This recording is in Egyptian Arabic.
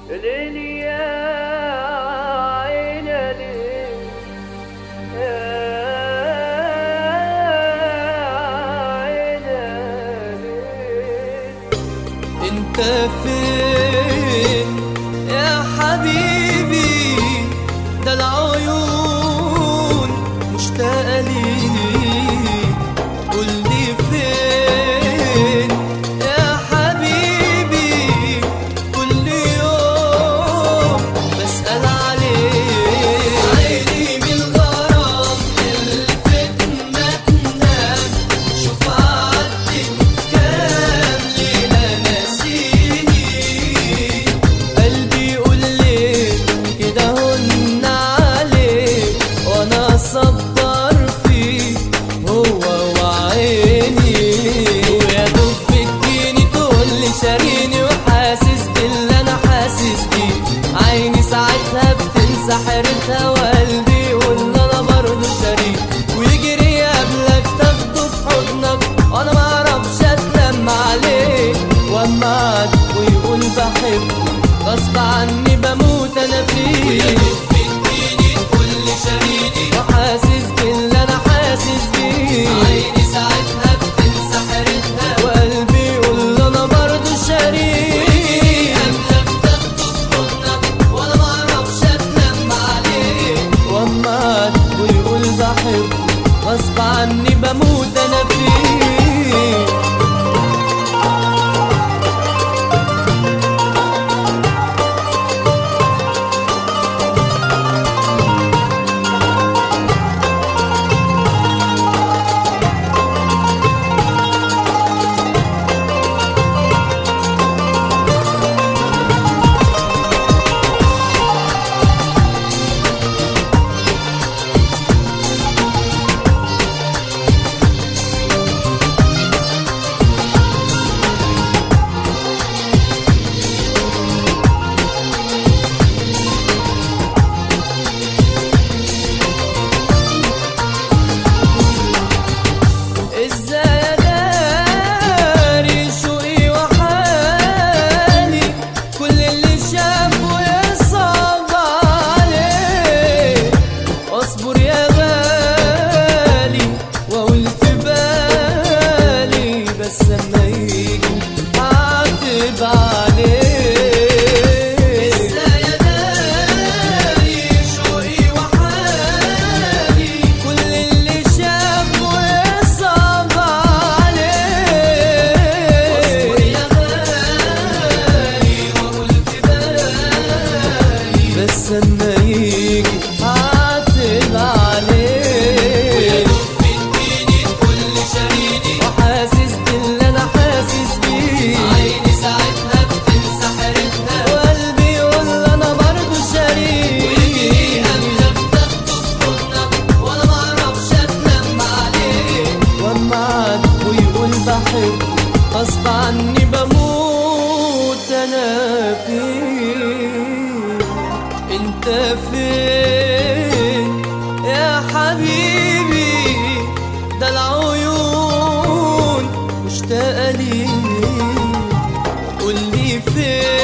ليلي يا عين ليل يا عين ليل انت فين يا حبيبي ده العيون مشتاقة ليك قولي فين يا حبيبي كل يوم بسأل عليك عيني من الغرام الفتنة تنام شوف عدت كام ليلة ناسيني قلبي يقول ليه كده هن عليك وانا صبر فيه هو وعيني ويا دوب بتجيني تقول لي شاريني وحاسس باللي انا حاسس بيه عيني ساعتها بتنسى حيرتها وقلبي يقول انا برضه شريك ويجري قبلك تاخده في حضنك وانا معرفش اتلم عليه واما عاد ويقول بحبه غصب عني بموت انا فيه وحاسس باللي انا حاسس بيه عيني ساعتها بتنسى حيرتها وقلبي يقول انا برضه شريك وانا معرفش اتلم عليه واما عاد ويقول بحبه غصب عني بموت انا فيه ازاي اداري شوقي وحالي كل اللي شافه يصعب عليه اصبر يا غالي واقول في بالي بس اما يجي هعتب عليه ازاي اداري شوقي وحالي كل اللي شافه يصعب عليه اصبر يا غالي واقول في بالي بس اما يجي هعتب عليه وحاسس باللي انا حاسس بيه عيني ساعتها بتنسى حيرتها وقلبي يقول انا برضه شريك ويجري قبلك تاخده في حضنك وانا معرفش اتلم عليه واما عاد ويقول بحب غصب عني بموت انا فيه انت فين يا حبيبي ده العيون مشتاقة ليك قولي فين